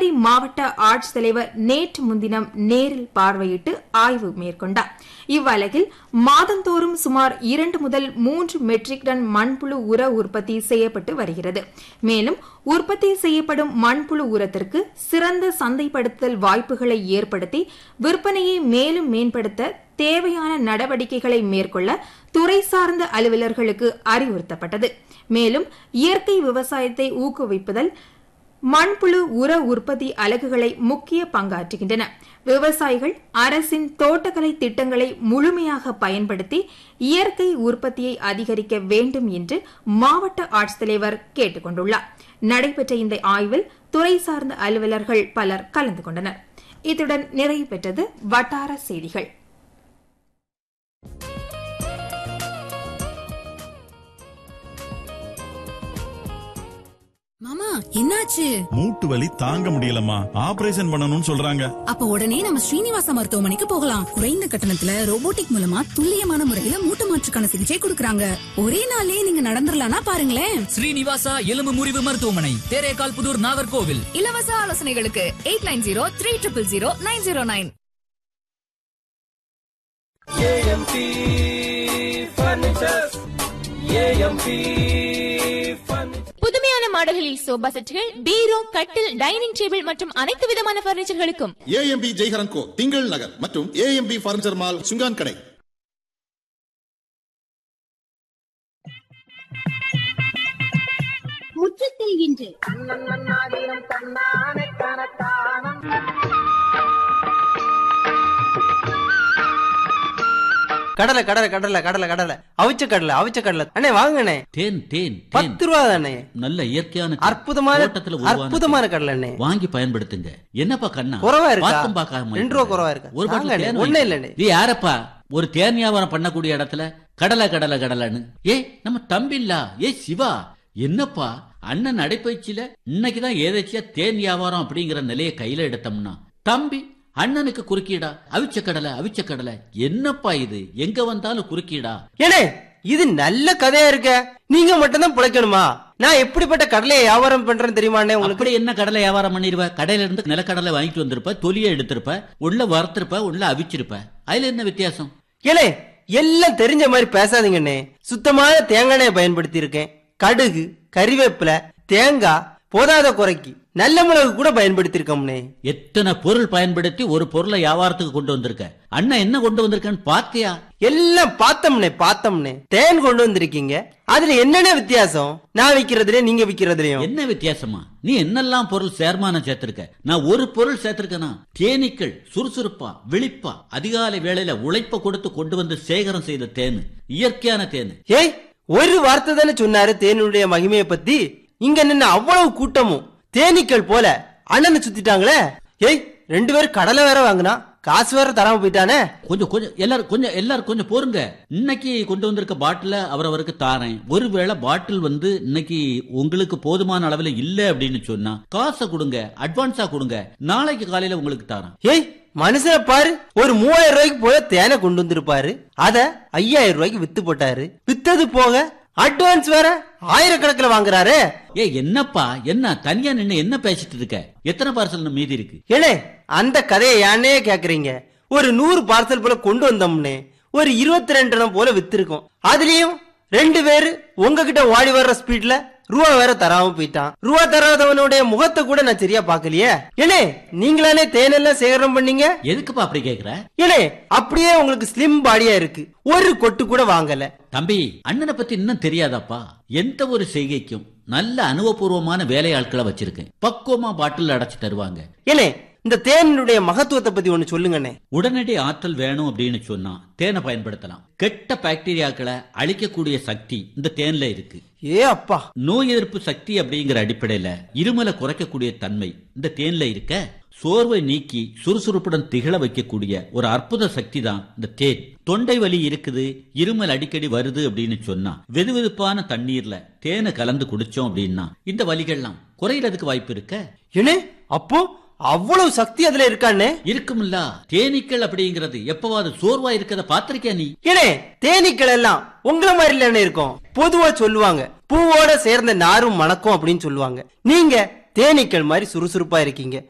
கன்னியாகுமரி மாவட்ட ஆட்சித்தலைவர் நேற்று முன்தினம் நேரில் பார்வையிட்டு ஆய்வு மேற்கொண்டார் இவ்வழகில் மாதந்தோறும் சுமார் இரண்டு முதல் மூன்று மெட்ரிக் டன் மண்புழு உர உற்பத்தி செய்யப்பட்டு வருகிறது மேலும் உற்பத்தி செய்யப்படும் மண்புழு உரத்திற்கு சிறந்த சந்தைப்படுத்தல் வாய்ப்புகளை ஏற்படுத்தி விற்பனையை மேலும் மேம்படுத்த தேவையான நடவடிக்கைகளை மேற்கொள்ள துறை சார்ந்த அலுவலர்களுக்கு அறிவுறுத்தப்பட்டது மேலும் இயற்கை விவசாயத்தை ஊக்குவிப்பதில் மண்புழு உர உற்பத்தி அலகுகளை முக்கிய பங்காற்றுகின்றன விவசாயிகள் அரசின் தோட்டக்கலை திட்டங்களை முழுமையாக பயன்படுத்தி இயற்கை உற்பத்தியை அதிகரிக்க வேண்டும் என்று மாவட்ட ஆட்சித்தலைவர் கேட்டுக் கொண்டுள்ளார் நடைபெற்ற இந்த ஆய்வில் துறை சார்ந்த அலுவலர்கள் பலர் கலந்து கொண்டனர் இத்துடன் நிறைவு பெற்றது வட்டார செய்திகள் மாமா என்னாச்சு மூட்டு வலி தாங்க முடியலம்மா ஆபரேஷன் பண்ணணும்னு சொல்றாங்க அப்ப உடனே நம்ம ஸ்ரீனிவாச மருத்துவமனைக்கு போகலாம் குறைந்த கட்டணத்துல ரோபோட்டிக் மூலமா துல்லியமான முறையில மூட்டு மாற்றுக்கான சிகிச்சை கொடுக்கறாங்க ஒரே நாள்லயே நீங்க நடந்துடலாம்னா பாருங்களேன் ஸ்ரீனிவாசா எலும்பு முறிவு மருத்துவமனை தேரேகால் புதூர் நாகர்கோவில் இலவச ஆலோசனைகளுக்கு eight nine zero three triple zero nine zero nine AMP furnitures AMP furniture புதுமையான மாடல்களில் சோபா செட்டுகள் பீரோ கட்டில் டைனிங் டேபிள் மற்றும் அனைத்து விதமான பர்னிச்சர்களுக்கும் ஏஎம்பி ஜெய்ஹரன் கோ திங்கள் நகர் மற்றும் ஏஎம்பி பர்னிச்சர் மால் சுங்கான் கடை முற்றத்தில் இன்று கடலை கடலை கடலை கடலை கடலை அவிச்ச கடலை அவிச்ச கடலை அண்ணே வாங்கண்ணே தேன் தேன் தேன் பத்து ரூபா தானே நல்ல இயற்கையான தேன். அற்புதமான தோட்டத்துல உருவான அற்புதமான தேன். கடலை அண்ணே வாங்கி பயன்படுத்துங்க என்னப்பா கண்ணா குறவா இருக்கா? பார்த்தும் பார்க்காம ரெண்டு ரூபா குறவா இருக்கா? ஒரு பாட்டில் வாங்கண்ணே, தேன் ஒண்ணும் வாங்கி. இல்லண்ணே. நீ யாரப்பா ஒரு தேன் வியாபாரம் பண்ணக்கூடிய இடத்துல கடலை கடலை கடலைன்னு ஏ நம்ம தம்பில்லா ஏ சிவா என்னப்பா அண்ணன் நடைப்பயிற்சியில இன்னைக்குதான் ஏதாச்சியா தேன் வியாபாரம் அப்படிங்கிற நிலையை கையில எடுத்தோம்னா தம்பி அண்ணனுக்கு குறுக்கீடா அவிச்ச கடலை அவிச்ச கடலை என்னப்பா இது எங்க வந்தாலும் குறுக்கீடா ஏனே இது நல்ல கதையா இருக்க நீங்க மட்டும்தான் பிழைக்கணுமா நான் எப்படிப்பட்ட கடலையை வியாபாரம் பண்றேன்னு தெரியுமாண்ணே உங்களுக்கு அப்படி என்ன கடலை வியாபாரம் பண்ணிருவ கடையில இருந்து நிலக்கடலை வாங்கிட்டு வந்திருப்ப தொலியை எடுத்திருப்ப உள்ள வறுத்திருப்ப உள்ள அவிச்சிருப்ப அதுல என்ன வித்தியாசம் ஏலே எல்லாம் தெரிஞ்ச மாதிரி பேசாதீங்கண்ணே சுத்தமான தேங்காய் எண்ணெயை பயன்படுத்தி இருக்கேன் கடுகு கறிவேப்பிலை தேங்காய் போதாத குறைக்கு நல்ல மிளகு கூட பயன்படுத்தி இருக்கோம்னே எத்தனை பொருள் பயன்படுத்தி ஒரு பொருளை வியாபாரத்துக்கு கொண்டு வந்திருக்க அண்ணன் என்ன கொண்டு வந்திருக்கன்னு பாத்தியா எல்லாம் பார்த்தோம்னே பார்த்தோம்னே தேன் கொண்டு வந்திருக்கீங்க அதுல என்னென்ன வித்தியாசம் நான் விக்கிறதுலயும் நீங்க விக்கிறதுலயும் என்ன வித்தியாசமா நீ என்னெல்லாம் பொருள் சேர்மானம் சேர்த்திருக்க நான் ஒரு பொருள் சேர்த்திருக்கேனா தேனீக்கள் சுறுசுறுப்பா விழிப்பா அதிகாலை வேளையில உழைப்ப கொடுத்து கொண்டு வந்து சேகரம் செய்த தேனு இயற்கையான தேனு ஏய் ஒரு வார்த்தை தானே சொன்னாரு தேனுடைய மகிமையை பத்தி இங்க நின்ன அவ்வளவு கூட்டமும் தேனீக்கள் போல அண்ணனை சுத்திட்டாங்களே ஏய் ரெண்டு பேரும் கடலை வேற வாங்கினா காசு வேற தராம போயிட்டானே கொஞ்சம் கொஞ்சம் எல்லாரும் கொஞ்சம் எல்லாரும் கொஞ்சம் போருங்க இன்னைக்கு கொண்டு வந்திருக்க பாட்டில அவரவருக்கு தாரேன் ஒருவேளை பாட்டில் வந்து இன்னைக்கு உங்களுக்கு போதுமான அளவுல இல்ல அப்படின்னு சொன்னா காசை கொடுங்க அட்வான்ஸா கொடுங்க நாளைக்கு காலையில உங்களுக்கு தாரேன் ஏய் மனுஷனை பாரு ஒரு மூவாயிரம் ரூபாய்க்கு போய் தேனை கொண்டு வந்திருப்பாரு அத ஐயாயிரம் ரூபாய்க்கு வித்து போட்டாரு வித்தது போக அட்வான்ஸ் வேற ஆயிரக்கணக்கில் வாங்குறாரு ஏ என்னப்பா என்ன தனியா நின்னு என்ன பேசிட்டு இருக்க எத்தனை பார்சல் மீதி இருக்கு ஏனே அந்த கதையை ஏன்னே கேக்குறீங்க ஒரு நூறு பார்சல் போல கொண்டு வந்தோம்னே ஒரு இருபத்தி ரெண்டு போல வித்திருக்கோம் அதுலயும் ரெண்டு பேரு உங்ககிட்ட ஓடி வர்ற ஸ்பீட்ல ரூபா வேற தராம போயிட்டான் ரூபா தராதவனுடைய முகத்தை கூட நான் சரியா பாக்கலையே ஏனே நீங்களானே தேனெல்லாம் சேகரம் பண்ணீங்க எதுக்குப்பா அப்படி கேக்குற ஏனே அப்படியே உங்களுக்கு ஸ்லிம் பாடியா இருக்கு ஒரு கொட்டு கூட வாங்கல தம்பி அண்ணனை பத்தி இன்னும் தெரியாதாப்பா எந்த ஒரு செய்கைக்கும் நல்ல அனுபவபூர்வமான வேலையாட்களை வச்சிருக்கேன் பக்குவமா பாட்டில் அடைச்சு தருவாங்க ஏனே இந்த தேனுடைய மகத்துவத்தை பத்தி ஒண்ணு சொல்லுங்கண்ணே உடனடி ஆற்றல் வேணும் அப்படின்னு சொன்னா தேனை பயன்படுத்தலாம் கெட்ட பாக்டீரியாக்களை அழிக்கக்கூடிய சக்தி இந்த தேன்ல இருக்கு ஏ அப்பா நோய் எதிர்ப்பு சக்தி அப்படிங்கிற அடிப்படையில இருமலை குறைக்கக்கூடிய தன்மை இந்த தேன்ல இருக்க சோர்வை நீக்கி சுறுசுறுப்புடன் திகழ வைக்கக்கூடிய ஒரு அற்புத சக்தி தான் இந்த தேன் தொண்டை வலி இருக்குது இருமல் அடிக்கடி வருது அப்படின்னு சொன்னா வெதுவெதுப்பான தண்ணீர்ல தேனை கலந்து குடிச்சோம் அப்படின்னா இந்த வலிகள்லாம் குறையறதுக்கு வாய்ப்பு இருக்க ஏனே அப்போ அவ்வளவு சக்தி அதுல இருக்கானே இருக்கும்ல தேனீக்கள் அப்படிங்கிறது எப்பவாவது சோர்வா இருக்கிறத பாத்திருக்கியா நீ ஏனே தேனீக்கள் எல்லாம் உங்களை மாதிரி இல்லைன்னு இருக்கும் பொதுவா சொல்லுவாங்க பூவோட சேர்ந்த நாரும் மணக்கும் அப்படின்னு சொல்லுவாங்க நீங்க தேனீக்கள் மாதிரி சுறுசுறுப்பா இருக்கீங்க